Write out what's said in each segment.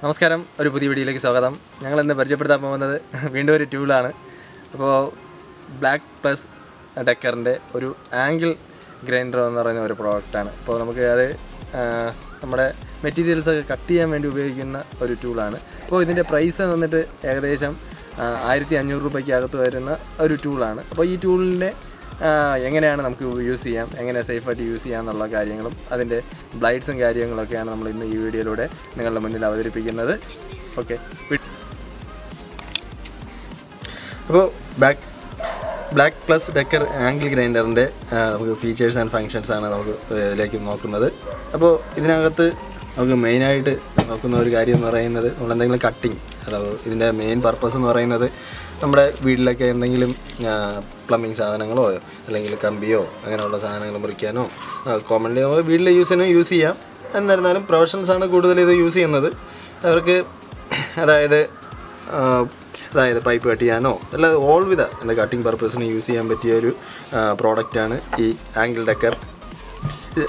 നമസ്കാരം ഒരു പുതിയ വീഡിയോയിലേക്ക് സ്വാഗതം ഞങ്ങൾ ഇന്ന് പരിചയപ്പെടുത്താൻ പോകുന്നത് വീണ്ടും ഒരു ടൂളാണ് അപ്പോൾ ബ്ലാക്ക് പ്ലസ് ഡെക്കറിൻ്റെ ഒരു ആംഗിൾ ഗ്രൈൻഡർ എന്ന് പറയുന്ന ഒരു പ്രോഡക്റ്റാണ് അപ്പോൾ നമുക്ക് അത് ആ, നമ്മുടെ മെറ്റീരിയൽസ് ഒക്കെ കട്ട് ചെയ്യാൻ വേണ്ടി ഉപയോഗിക്കുന്ന ഒരു ടൂളാണ് അപ്പോൾ ഇതിൻ്റെ പ്രൈസ് വന്നിട്ട് ഏകദേശം ആയിരത്തി അഞ്ഞൂറ് രൂപയ്ക്ക് അകത്ത് വരുന്ന ഒരു ടൂളാണ് അപ്പോൾ ഈ ടൂളിൻ്റെ എങ്ങനെയാണ് നമുക്ക് യൂസ് ചെയ്യാം എങ്ങനെ സേഫായിട്ട് യൂസ് ചെയ്യാം എന്നുള്ള കാര്യങ്ങളും അതിൻ്റെ ബ്ലൈഡ്സും കാര്യങ്ങളൊക്കെയാണ് നമ്മൾ ഇന്ന് ഈ വീഡിയോയിലൂടെ നിങ്ങളുടെ മുന്നിൽ അവതരിപ്പിക്കുന്നത് ഓക്കെ അപ്പോൾ back black plus decker angle ഗ്രൈൻഡറിൻ്റെ നമുക്ക് ഫീച്ചേഴ്സ് ആൻഡ് ഫങ്ഷൻസ് ആണ് നമുക്ക് ഇതിലേക്ക് നോക്കുന്നത് അപ്പോൾ ഇതിനകത്ത് നമുക്ക് മെയിനായിട്ട് നോക്കുന്ന ഒരു കാര്യം എന്ന് പറയുന്നത് നമ്മൾ എന്തെങ്കിലും കട്ടിങ് അതായത് ഇതിൻ്റെ മെയിൻ പർപ്പസ് എന്ന് പറയുന്നത് നമ്മുടെ വീട്ടിലൊക്കെ എന്തെങ്കിലും പ്ലംബിങ് സാധനങ്ങളോ അല്ലെങ്കിൽ കമ്പിയോ അങ്ങനെയുള്ള സാധനങ്ങൾ മുറിക്കാനോ കോമൺലി നമ്മൾ വീട്ടിലെ യൂസിനോ യൂസ് ചെയ്യാം എന്നിരുന്നാലും പ്രൊഫഷണൽസ് ആണ് കൂടുതൽ ഇത് യൂസ് ചെയ്യുന്നത് അവർക്ക് അതായത് ആ, അതായത് പൈപ്പ് കട്ട് ചെയ്യാനോ അല്ല ഓൾ വിധ എന്താ കട്ടിങ് പർപ്പസിന് യൂസ് ചെയ്യാൻ പറ്റിയ ഒരു പ്രോഡക്റ്റാണ് ഈ ആംഗിൾ ഡെക്കർ ഇത്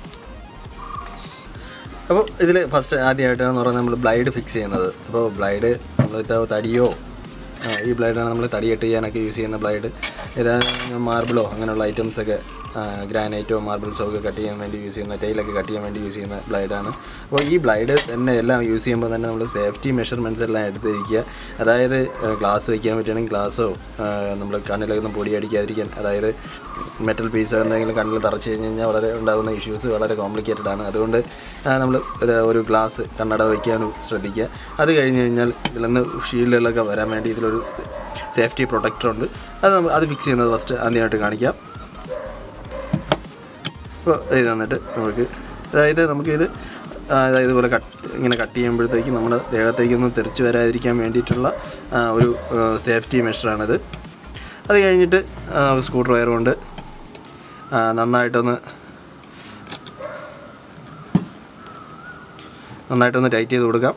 അപ്പോൾ ഇതിൽ ഫസ്റ്റ് ആദ്യമായിട്ടാണെന്ന് പറഞ്ഞാൽ നമ്മൾ ബ്ലൈഡ് ഫിക്സ് ചെയ്യുന്നത് അപ്പോൾ ബ്ലൈഡ് നമ്മൾ തടിയോ ആ, ഈ ബ്ലൈഡാണ് നമ്മൾ തടി കട്ട് ചെയ്യാനൊക്കെ യൂസ് ചെയ്യുന്ന ബ്ലൈഡ് ഏതായാലും മാർബിളോ അങ്ങനെയുള്ള ഐറ്റംസൊക്കെ ഗ്രാനൈറ്റോ മാർബിൾസോ ഒക്കെ കട്ട് ചെയ്യാൻ വേണ്ടി യൂസ് ചെയ്യുന്ന ടൈലൊക്കെ കട്ട് ചെയ്യാൻ വേണ്ടി യൂസ് ചെയ്യുന്ന ബ്ലൈഡാണ് അപ്പോൾ ഈ ബ്ലൈഡ് തന്നെ എല്ലാം യൂസ് ചെയ്യുമ്പോൾ തന്നെ നമ്മൾ സേഫ്റ്റി മെഷർമെൻറ്റ്സ് എല്ലാം എടുത്തിരിക്കുക അതായത് ഗ്ലാസ് വയ്ക്കാൻ പറ്റുകയാണെങ്കിൽ ഗ്ലാസ്സോ നമ്മൾ കണ്ണിലൊന്നും പൊടി അടിക്കാതിരിക്കാൻ അതായത് മെറ്റൽ പീസ് എന്തെങ്കിലും കണ്ണിൽ തറച്ച് കഴിഞ്ഞ് കഴിഞ്ഞാൽ വളരെ ഉണ്ടാകുന്ന ഇഷ്യൂസ് വളരെ കോംപ്ലിക്കേറ്റഡ് ആണ് അതുകൊണ്ട് നമ്മൾ ഒരു ഗ്ലാസ് കണ്ണട വയ്ക്കാനും ശ്രദ്ധിക്കുക അത് കഴിഞ്ഞ് കഴിഞ്ഞാൽ ഇതിൽ നിന്ന് ഷീൽഡുകളൊക്കെ വരാൻ വേണ്ടി ഇതിലൊരു സേഫ്റ്റി പ്രൊട്ടക്ടർ ഉണ്ട് അത് നമ്മൾ അത് ഫിക്സ് ചെയ്യുന്നത് ഫസ്റ്റ് ആദ്യമായിട്ട് കാണിക്കാം അപ്പോൾ ഇത് തന്നിട്ട് നമുക്ക് അതായത് നമുക്കിത് ആ, അതായത് ഇതുപോലെ കട്ട് ഇങ്ങനെ കട്ട് ചെയ്യുമ്പോഴത്തേക്കും നമ്മുടെ ദേഹത്തേക്കൊന്നും തെറിച്ച് വരാതിരിക്കാൻ വേണ്ടിയിട്ടുള്ള ആ, ഒരു സേഫ്റ്റി മെഷറാണിത് അത് കഴിഞ്ഞിട്ട് സ്ക്രൂ ഡ്രൈവർ കൊണ്ട് ആ, നന്നായിട്ടൊന്ന് നന്നായിട്ടൊന്ന് ടൈറ്റ് ചെയ്ത് കൊടുക്കാം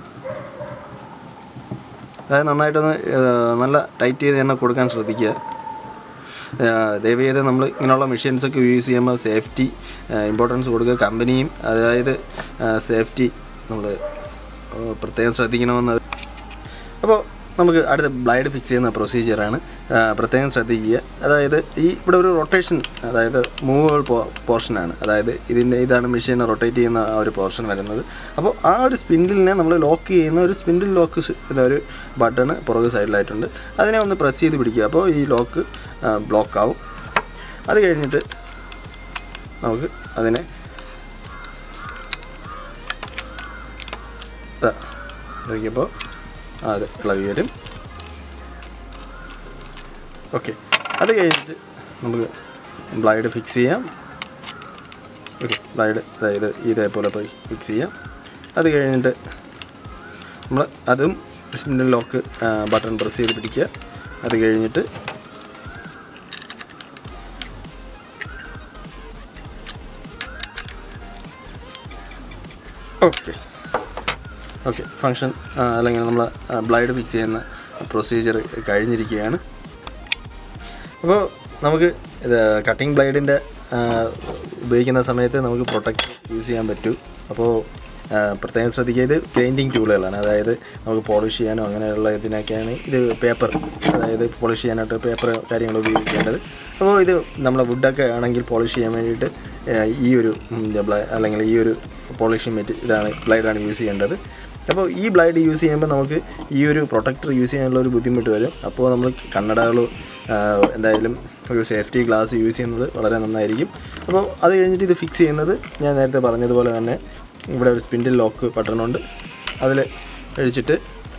അതായത് നന്നായിട്ടൊന്ന് ആ, നല്ല ടൈറ്റ് ചെയ്ത് തന്നെ കൊടുക്കാൻ ശ്രദ്ധിക്കുക ദയവ് ചെയ്ത് നമ്മൾ ഇങ്ങനെയുള്ള മെഷീൻസൊക്കെ യൂസ് ചെയ്യുമ്പോൾ സേഫ്റ്റി ഇമ്പോർട്ടൻസ് കൊടുക്കുക കമ്പനിയും അതായത് സേഫ്റ്റി നമ്മൾ പ്രത്യേകം ശ്രദ്ധിക്കണമെന്ന് അപ്പോൾ നമുക്ക് അടുത്ത ബ്ലൈഡ് ഫിക്സ് ചെയ്യുന്ന പ്രൊസീജിയറാണ് പ്രത്യേകം ശ്രദ്ധിക്കുക അതായത് ഈ ഇവിടെ ഒരു റൊട്ടേഷൻ അതായത് മൂവബിൾ പോർഷനാണ് അതായത് ഇതിൻ്റെ ഇതാണ് മെഷീൻ റൊട്ടേറ്റ് ചെയ്യുന്ന ആ ഒരു പോർഷൻ വരുന്നത് അപ്പോൾ ആ ഒരു സ്പിൻഡിലിനെ നമ്മൾ ലോക്ക് ചെയ്യുന്ന ഒരു സ്പിൻഡിൽ ലോക്ക് ഇതൊരു ബട്ടണ് പുറകു സൈഡിലായിട്ടുണ്ട് അതിനെ ഒന്ന് പ്രസ് ചെയ്ത് പിടിക്കുക അപ്പോൾ ഈ ലോക്ക് ബ്ലോക്ക് ആവും അത് കഴിഞ്ഞിട്ട് നമുക്ക് അതിനെ നോക്കിയപ്പോൾ അത് ഇളകി വരും ഓക്കെ അത് കഴിഞ്ഞിട്ട് നമുക്ക് ബ്ലൈഡ് ഫിക്സ് ചെയ്യാം ഓക്കെ ബ്ലൈഡ് അതായത് ഇതേപോലെ പോയി ഫിക്സ് ചെയ്യാം അത് കഴിഞ്ഞിട്ട് നമ്മൾ അതും സ്പിൻഡിൽ ലോക്ക് ബട്ടൺ പ്രസ് ചെയ്ത് പിടിക്കുക അത് കഴിഞ്ഞിട്ട് ഓക്കെ ഓക്കെ ഫങ്ഷൻ അല്ലെങ്കിൽ നമ്മൾ ബ്ലൈഡ് ഫിക്സ് ചെയ്യുന്ന പ്രൊസീജിയർ കഴിഞ്ഞിരിക്കുകയാണ് അപ്പോൾ നമുക്ക് ഇത് കട്ടിംഗ് ബ്ലൈഡിൻ്റെ ഉപയോഗിക്കുന്ന സമയത്ത് നമുക്ക് പ്രൊട്ടക്റ്റ് യൂസ് ചെയ്യാൻ പറ്റൂ അപ്പോൾ ആ, പ്രത്യേകം ശ്രദ്ധിക്കുക ഇത് ഗ്രൈൻഡിങ് ടൂളുകളാണ് അതായത് നമുക്ക് പോളിഷ് ചെയ്യാനോ അങ്ങനെയുള്ള ഇതിനൊക്കെയാണ് ഇത് പേപ്പർ അതായത് പോളിഷ് ചെയ്യാനായിട്ട് പേപ്പർ കാര്യങ്ങൾ ഉപയോഗിക്കേണ്ടത് അപ്പോൾ ഇത് നമ്മളെ വുഡൊക്കെ ആണെങ്കിൽ പോളിഷ് ചെയ്യാൻ വേണ്ടിയിട്ട് ആ, ഈ ഒരു ഉം, ബ്ല- അല്ലെങ്കിൽ ഈ ഒരു പോളിഷിംഗ് മെറ്റ് ഇതാണ് ബ്ലൈഡാണ് യൂസ് ചെയ്യേണ്ടത് അപ്പോൾ ഈ ബ്ലൈഡ് യൂസ് ചെയ്യുമ്പോൾ നമുക്ക് ഈ ഒരു പ്രൊട്ടക്ടർ യൂസ് ചെയ്യാനുള്ള ഒരു ബുദ്ധിമുട്ട് വരും അപ്പോൾ നമ്മൾ കണ്ണടകൾ എന്തായാലും ഒരു സേഫ്റ്റി ഗ്ലാസ് യൂസ് ചെയ്യുന്നത് വളരെ നന്നായിരിക്കും അപ്പോൾ അത് കഴിഞ്ഞിട്ട് ഇത് ഫിക്സ് ചെയ്യുന്നത് ഞാൻ നേരത്തെ പറഞ്ഞതുപോലെ തന്നെ ഇവിടെ ഒരു സ്പിൻഡിൽ ലോക്ക് ബട്ടണുണ്ട് അതിൽ അഴിച്ചിട്ട്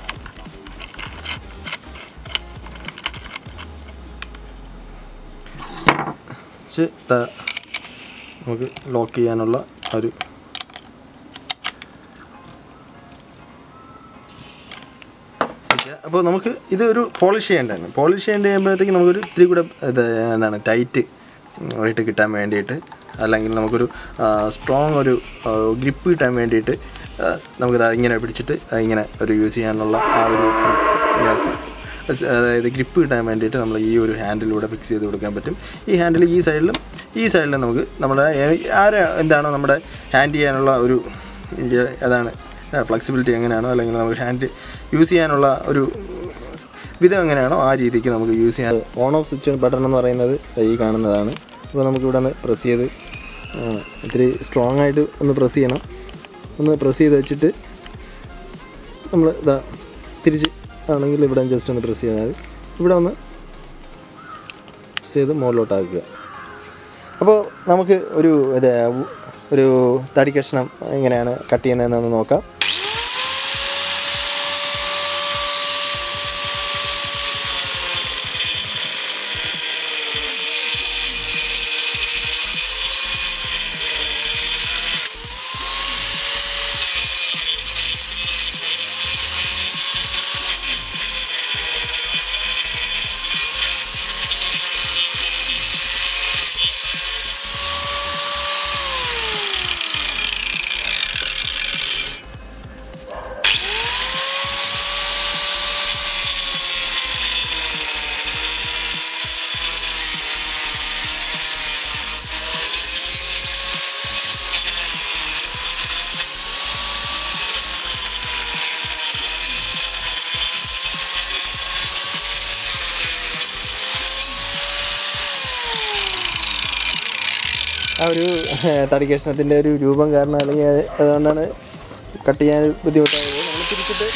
വെച്ച് ദാ നമുക്ക് ലോക്ക് ചെയ്യാനുള്ള ആ ഒരു അപ്പോൾ നമുക്ക് ഇത് ഒരു പോളിഷ് ചെയ്യേണ്ടതാണ് പോളിഷ് ചെയ്യേണ്ട ചെയ്യുമ്പോഴത്തേക്ക് നമുക്കൊരു ഇത്തിരി കൂടെ ഇത് എന്താണ് ടൈറ്റ് ആയിട്ട് കിട്ടാൻ വേണ്ടിയിട്ട് അല്ലെങ്കിൽ നമുക്കൊരു സ്ട്രോങ് ഒരു ഗ്രിപ്പ് കിട്ടാൻ വേണ്ടിയിട്ട് ആ, നമുക്കിത് ഇങ്ങനെ പിടിച്ചിട്ട് ആ, ഇങ്ങനെ ഒരു യൂസ് ചെയ്യാനുള്ള ആ ഒരു അതായത് ഗ്രിപ്പ് കിട്ടാൻ വേണ്ടിയിട്ട് നമ്മൾ ഈ ഒരു ഹാൻഡിലൂടെ ഫിക്സ് ചെയ്ത് കൊടുക്കാൻ പറ്റും ഈ ഹാൻഡിൽ ഈ സൈഡിലും ഈ സൈഡിലും നമുക്ക് നമ്മുടെ ഏ- ആരെ എന്താണോ നമ്മുടെ ഹാൻഡ് ചെയ്യാനുള്ള ഒരു ഈ അതാണ് ഫ്ലെക്സിബിലിറ്റി എങ്ങനെയാണോ അല്ലെങ്കിൽ നമുക്ക് ഹാൻഡ് യൂസ് ചെയ്യാനുള്ള ഒരു വിധം എങ്ങനെയാണോ ആ രീതിക്ക് നമുക്ക് യൂസ് ചെയ്യാൻ ഓൺ ഓഫ് സ്വിച്ച് ബട്ടൺ എന്ന് പറയുന്നത് ഈ കാണുന്നതാണ് അപ്പോൾ നമുക്ക് ഇവിടെ നിന്ന് പ്രസ് ചെയ്ത് ആ, ഇത്തിരി സ്ട്രോങ് ആയിട്ട് ഒന്ന് പ്രസ് ചെയ്യണം ഒന്ന് പ്രസ് ചെയ്ത് വെച്ചിട്ട് നമ്മൾ ഇതാ തിരിച്ച് ആണെങ്കിൽ ഇവിടെ ജസ്റ്റ് ഒന്ന് പ്രസ് ചെയ്താൽ മതി ഇവിടെ ഒന്ന് പ്രസ് ചെയ്ത് മുകളിലോട്ടാക്കുക അപ്പോൾ നമുക്ക് ഒരു ഇത് ഒരു തടി കഷ്ണം എങ്ങനെയാണ് കട്ട് ചെയ്യുന്നതെന്നൊന്ന് നോക്കാം ആ ഒരു തടി കഷ്ണത്തിൻ്റെ ഒരു രൂപം കാരണം അല്ലെങ്കിൽ അത് അതുകൊണ്ടാണ് കട്ട് ചെയ്യാൻ ബുദ്ധിമുട്ടായത് നമ്മൾ തിരിച്ചിട്ട്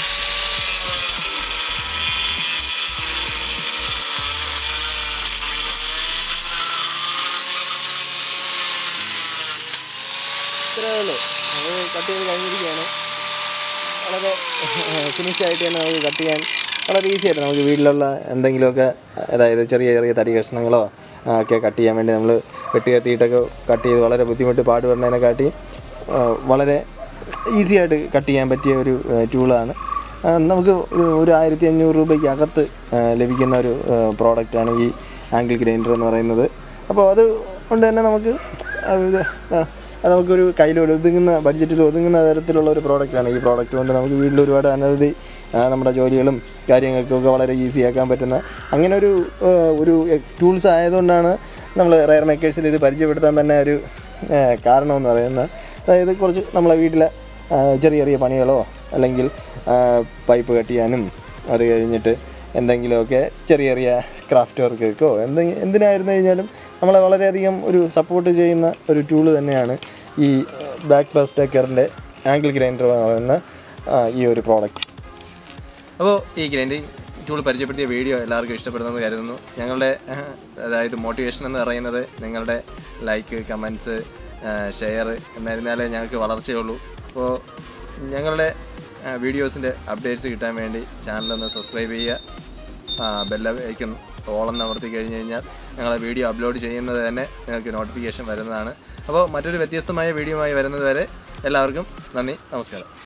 ഇത്രയേ ഉള്ളൂ നമ്മൾ കട്ട് ചെയ്ത് കഴിഞ്ഞിരിക്കുകയാണ് വളരെ ഫിനിഷ് ആയിട്ട് തന്നെ നമുക്ക് കട്ട് ചെയ്യാൻ വളരെ ഈസി ആയിട്ട് നമുക്ക് വീട്ടിലുള്ള എന്തെങ്കിലുമൊക്കെ അതായത് ചെറിയ ചെറിയ തടി കഷ്ണങ്ങളോ ആ, ഒക്കെ കട്ട് ചെയ്യാൻ വേണ്ടി നമ്മൾ വെട്ടി കത്തിയിട്ടൊക്കെ കട്ട് ചെയ്ത് വളരെ ബുദ്ധിമുട്ട് പാടുപെടുന്നതിനെ കാട്ടി ആ, വളരെ ഈസി ആയിട്ട് കട്ട് ചെയ്യാൻ പറ്റിയ ഒരു ടൂളാണ് നമുക്ക് ഒരു- ഒരു ആയിരത്തി അഞ്ഞൂറ് രൂപയ്ക്ക് അകത്ത് ആ, ലഭിക്കുന്ന ഒരു പ്രോഡക്റ്റാണ് ഈ ആംഗിൾ ഗ്രൈൻഡർ എന്ന് പറയുന്നത് അപ്പോൾ അത് കൊണ്ട് തന്നെ നമുക്ക് അത് ഇത്, ആ, അത് നമുക്കൊരു കയ്യിൽ ഒതുങ്ങുന്ന ബഡ്ജറ്റിൽ ഒതുങ്ങുന്ന തരത്തിലുള്ള ഒരു പ്രോഡക്റ്റാണ് ഈ പ്രോഡക്റ്റ് കൊണ്ട് നമുക്ക് വീട്ടിൽ ഒരുപാട് അനവധി ആ, നമ്മുടെ ജോലികളും കാര്യങ്ങൾക്കൊക്കെ വളരെ ഈസി ആക്കാൻ പറ്റുന്ന അങ്ങനെ ഒരു ആ, ഒരു ടൂൾസ് ആയതുകൊണ്ടാണ് നമ്മൾ റയർ മേക്കേഴ്സിൽ ഇത് പരിചയപ്പെടുത്താൻ തന്നെ ഒരു ആ, കാരണമെന്ന് പറയുന്നത് അതായത് കുറച്ച് നമ്മളെ വീട്ടിലെ ആ, ചെറിയ ചെറിയ പണികളോ അല്ലെങ്കിൽ ആ, പൈപ്പ് കട്ട് ചെയ്യാനും അത് കഴിഞ്ഞിട്ട് എന്തെങ്കിലുമൊക്കെ ചെറിയ ചെറിയ ക്രാഫ്റ്റ് വർക്കൊക്കെയോ എന്തെങ്കിലും എന്തിനായിരുന്നു കഴിഞ്ഞാലും നമ്മളെ വളരെയധികം ഒരു സപ്പോർട്ട് ചെയ്യുന്ന ഒരു ടൂള് തന്നെയാണ് ഈ ബാക്ക് ബസ് ടേക്കറിൻ്റെ ആംഗിൾ ഗ്രൈൻഡർ എന്ന് പറയുന്ന ആ, ഈ ഒരു പ്രോഡക്റ്റ് അപ്പോൾ ഈ ഗ്രൈൻഡിങ് ടൂൾ പരിചയപ്പെടുത്തിയ വീഡിയോ എല്ലാവർക്കും ഇഷ്ടപ്പെടുന്നെന്ന് കരുതുന്നു ഞങ്ങളുടെ ഏഹ്, അതായത് മോട്ടിവേഷൻ എന്ന് പറയുന്നത് നിങ്ങളുടെ ലൈക്ക് കമൻസ് ഷെയർ എന്നിരുന്നാലേ ഞങ്ങൾക്ക് വളർച്ചയുള്ളൂ അപ്പോൾ ഞങ്ങളുടെ വീഡിയോസിൻ്റെ അപ്ഡേറ്റ്സ് കിട്ടാൻ വേണ്ടി ചാനലൊന്ന് സബ്സ്ക്രൈബ് ചെയ്യുക ബെല്ലൈക്കൺ ഓളം അമർത്തി കഴിഞ്ഞ് കഴിഞ്ഞാൽ ഞങ്ങളെ വീഡിയോ അപ്ലോഡ് ചെയ്യുന്നത് തന്നെ നിങ്ങൾക്ക് നോട്ടിഫിക്കേഷൻ വരുന്നതാണ് അപ്പോൾ മറ്റൊരു വ്യത്യസ്തമായ വീഡിയോയുമായി വരുന്നത് വരെ എല്ലാവർക്കും നന്ദി നമസ്കാരം